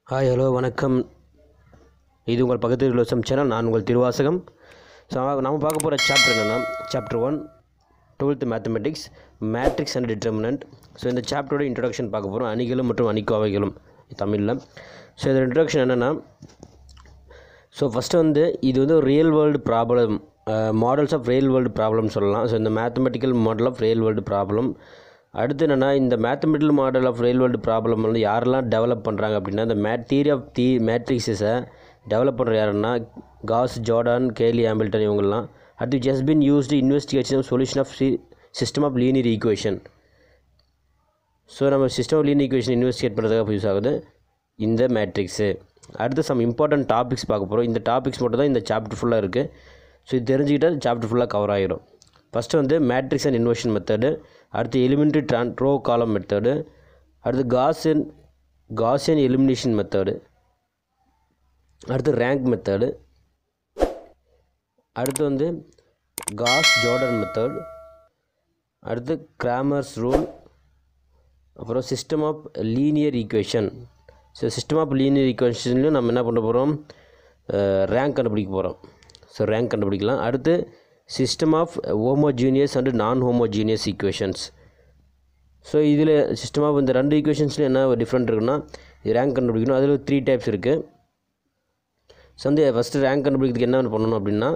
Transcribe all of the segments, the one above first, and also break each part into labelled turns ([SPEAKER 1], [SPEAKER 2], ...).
[SPEAKER 1] hi hello வணக்கம் இது உங்கள் பக்கத்தில் இலவசம் சேனல் நான் உங்கள் திருவாசகம் ஸோ நம்ம பார்க்க போகிற சாப்டர் என்னென்னா chapter one twelfth mathematics matrix and determinant so இந்த சாப்டரோட இன்ட்ரடக்ஷன் பார்க்க போகிறோம் அணிகளும் மற்றும் அணிக்கோவைகளும் தமிழில் ஸோ இதோட இன்ட்ரடக்ஷன் என்னென்னா ஸோ ஃபஸ்ட்டு வந்து இது வந்து ஒரு real world problem models of real world problem சொல்லலாம் ஸோ இந்த mathematical model of real world problem அடுத்து என்னென்னா இந்த mathematical model of real world problem வந்து யாரெல்லாம் டெவலப் பண்ணுறாங்க அப்படின்னா இந்த மேட் தியரி ஆஃப் தி மேட்ரிக்ஸஸை டெவலப் பண்ணுற யாருன்னா காஸ் ஜார்டான் கேலி ஆம்பிள்டன் இவங்கெல்லாம் அடுத்து just been used investigation solution of சி system of linear equation so நம்ம system of linear equation investigate பண்ணுறதுக்காக யூஸ் ஆகுது இந்த மேட்ரிக்ஸு அடுத்து சம் இம்பார்ட்டன்ட் டாபிக்ஸ் பார்க்க போகிறோம் இந்த டாபிக்ஸ் மட்டும் தான் இந்த சாப்டர் ஃபுல்லாக இருக்குது ஸோ இது தெரிஞ்சுக்கிட்டால் சாப்டர் ஃபுல்லாக கவர் ஆகிடும் ஃபஸ்ட்டு வந்து மேட்ரிக்ஸ் அண்ட் இன்வெர்ஷன் மெத்தடு அடுத்து எலிமெண்ட்ரி ட்ரான் ரோ காலம் மெத்தடு அடுத்து காசியன் காசியன் எலிமினேஷன் மெத்தடு அடுத்து ரேங்க் மெத்தடு அடுத்து வந்து காஸ் ஜார்டன் மெத்தட் அடுத்து கிராமர்ஸ் ரூல் அப்புறம் system of linear equation so system of linear ஈக்குவேஷன்லையும் நம்ம என்ன பண்ண போகிறோம் ரேங்க் கண்டுபிடிக்க போகிறோம் ஸோ ரேங்க் கண்டுபிடிக்கலாம் அடுத்து system of homogeneous and non homogeneous equations so இதில் சிஸ்டம் ஆஃப் இந்த ரெண்டு ஈக்குவேஷன்ஸில் என்ன டிஃப்ரெண்ட் இருக்குன்னா இது ரேங்க் கண்டுபிடிக்கணும் அதில் த்ரீ டைப்ஸ் இருக்குது ஸோ வந்து ஃபஸ்ட்டு ரேங்க் கண்டுபிடிக்கிறதுக்கு என்ன பண்ணணும் அப்படின்னா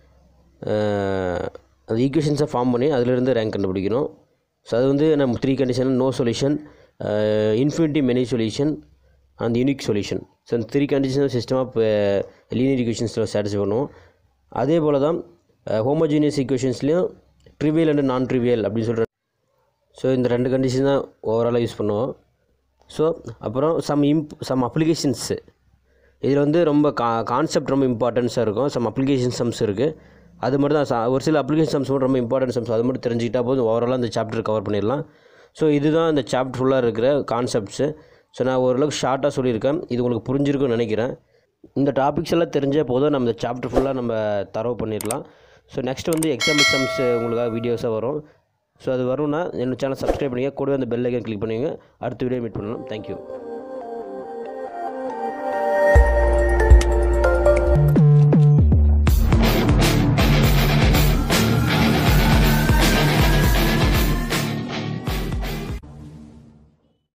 [SPEAKER 1] அந்த ஈக்குவேஷன்ஸை ஃபார்ம் பண்ணி அதிலிருந்து ரேங்க் கண்டுபிடிக்கணும் ஸோ அது வந்து நம்ம three condition no solution infinity many solution and unique solution so இந்த three condition system of linear ஈக்குவேஷன்ஸில் சாட்டிஸ்ஃபை பண்ணுவோம் அதே போல் தான் ஹோமோஜீனியஸ் ஈக்குவேஷன்ஸ்லேயும் ட்ரிவியல் அண்ட் நான் ட்ரிவியல் அப்படின்னு சொல்கிற ஸோ இந்த ரெண்டு கண்டிஷன் தான் ஓவராலாக யூஸ் பண்ணுவோம் ஸோ அப்புறம் சம் இம்ப் சம் அப்ளிகேஷன்ஸு இதில் வந்து ரொம்ப கா கான்செப்ட் ரொம்ப இம்பார்ட்டன்ஸாக இருக்கும் சம் அப்ளிகேஷன் சம்ஸ் இருக்குது அது மட்டும் தான் ச- ஒரு சில அப்ளிகேஷன் சம்ஸ் மட்டும் ரொம்ப இம்பார்ட்டன்ட் சம்ஸ் அது மட்டும் தெரிஞ்சுக்கிட்டா போதும் ஓவராலாக இந்த சாப்டர் கவர் பண்ணிடலாம் ஸோ இதுதான் இந்த சாப்டர் ஃபுல்லாக இருக்கிற கான்செப்ட்ஸு ஸோ நான் ஓரளவுக்கு ஷார்ட்டாக சொல்லியிருக்கேன் இது உங்களுக்கு புரிஞ்சிருக்கும்னு நினைக்கிறேன் இந்த டாபிக்ஸ் எல்லாம் தெரிஞ்ச போதும் நம்ம இந்த சாப்டர் ஃபுல்லாக நம்ம தரவு பண்ணிடலாம் ஸோ நெக்ஸ்ட் வந்து எக்ஸாம் எக்ஸாம்ஸ் உங்களுக்காக வீடியோஸாக வரும் ஸோ அது வரும்னா என்னோட சேனல் சப்ஸ்கிரைப் பண்ணிங்க கூடவே அந்த பெல் ஐக்கன் கிளிக் பண்ணுவீங்க அடுத்த வீடியோ மீட் பண்ணலாம் தேங்க்யூ